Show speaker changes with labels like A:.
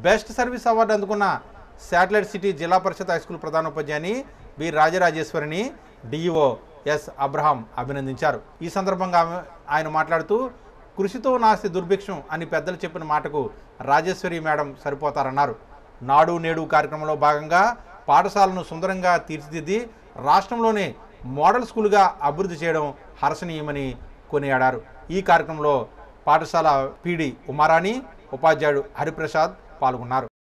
A: best service award అందుకున్న satellite city zilla parishad high school ప్రధానోపాధ్యాయుని B రాజరాజేశ్వరిని డిఈఓ ఎస్ అబ్రహాం అభినందించారు ఈ సందర్భంగా ఆమె- ఆయన మాట్లాడుతూ కృషితో నాస్తి దుర్భిక్షం అని పెద్దలు చెప్పిన మాటకు రాజేశ్వరి మేడం సరిపోతారన్నారు నాడు నేడు కార్యక్రమంలో భాగంగా పాఠశాలను సుందరంగా తీర్చిదిద్ది రాష్ట్రంలోనే మోడల్ స్కూల్గా అభివృద్ధి చేయడం హర్షణీయమని కొనియాడారు ఈ కార్యక్రమంలో పాఠశాల పీడి ఉమారాణి ఉపాధ్యాయుడు హరిప్రసాద్ పాల్గొన్నారు